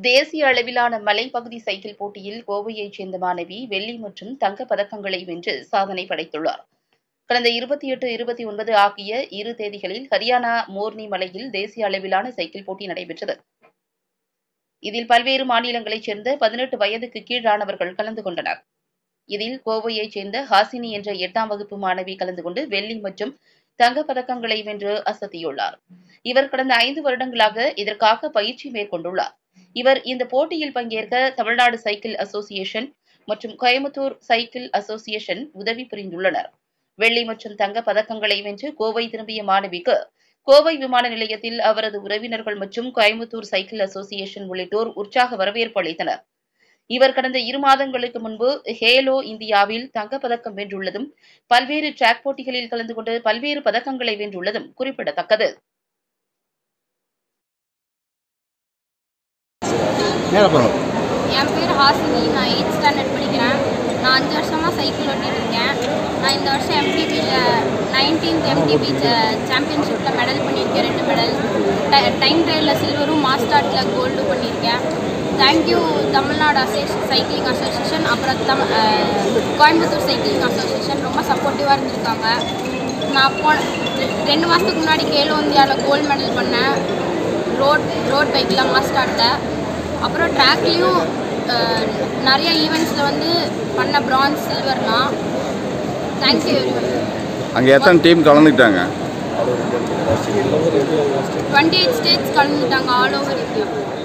தேசிய அளவிலான மலைப்பகுதி சைக்கிள் போட்டியில் கோவையைச் சேர்ந்த மாணவி வெள்ளி மற்றும் தங்கப் பதக்கங்களை வென்று சாதனை படைத்துள்ளார் கடந்த இருபத்தி எட்டு இருபத்தி ஒன்பது ஆகிய இரு தேதிகளில் ஹரியானா மோர்னி மலையில் தேசிய அளவிலான சைக்கிள் போட்டி நடைபெற்றது இதில் பல்வேறு மாநிலங்களைச் சேர்ந்த பதினெட்டு வயதுக்கு கீழானவர்கள் கலந்து கொண்டனர் இதில் கோவையைச் சேர்ந்த ஹாசினி என்ற எட்டாம் வகுப்பு மாணவி கலந்து கொண்டு வெள்ளி மற்றும் தங்கப் பதக்கங்களை வென்று அசத்தியுள்ளார் இவர் கடந்த ஐந்து வருடங்களாக இதற்காக பயிற்சி மேற்கொண்டுள்ளார் இவர் இந்த போட்டியில் பங்கேற்க தமிழ்நாடு சைக்கிள் அசோசியேஷன் மற்றும் கோயம்புத்தூர் சைக்கிள் அசோசியேஷன் உதவி புரிந்துள்ளனர் வெள்ளி மற்றும் தங்க பதக்கங்களை வென்று கோவை திரும்பிய மாணவிக்கு கோவை விமான நிலையத்தில் அவரது உறவினர்கள் மற்றும் கோயம்புத்தூர் சைக்கிள் அசோசியேஷன் உள்ளிட்டோர் உற்சாக வரவேற்பு அளித்தனர் இவர் கடந்த இரு மாதங்களுக்கு முன்பு ஹேலோ இந்தியாவில் தங்கப்பதக்கம் வென்றுள்ளதும் பல்வேறு டிராக் போட்டிகளில் கலந்து கொண்டு பல்வேறு பதக்கங்களை வென்றுள்ளதும் குறிப்பிடத்தக்கது நேரா போகிறோம் என் பேர் ஹாசினி நான் எயித் ஸ்டாண்டர்ட் படிக்கிறேன் நான் அஞ்சு வருஷமாக சைக்கிள் ஓட்டிட்டு இருக்கேன் நான் இந்த வருஷம் எம்டிபியில் நைன்டீன்த் எம்டிபி சாம்பியன்ஷிப்பில் மெடல் பண்ணியிருக்கேன் ரெண்டு மெடல் டைம் ட்ரையலில் சில்வரும் மாஸ்டார்ட்டில் கோல்டு பண்ணியிருக்கேன் thank you Tamil Nadu association cycling association அப்புறம் தம் அஹ், கோயம்புத்தூர் சைக்கிளிங் அசோசியேஷன் ரொம்ப சப்போர்ட்டிவாக இருந்திருக்காங்க நான் போன ரெ- ரெண்டு மாதத்துக்கு முன்னாடி கேலோ இந்தியாவில் கோல்டு மெடல் பண்ணேன் ரோட் ரோட் பைக்கில் மாஸ்டார்ட்டில் அப்புறம் ட்ராக்லேயும் நிறைய ஈவெண்ட்ஸில் வந்து பண்ண பிரான்ஸ் சில்வர்லாம் தேங்க்யூ எவ்ரி அங்கே எத்தனை டீம் கலந்துக்கிட்டாங்க டுவெண்ட்டி எயிட் ஸ்டேட்ஸ் கலந்துட்டாங்க ஆல் ஓவர் இந்தியா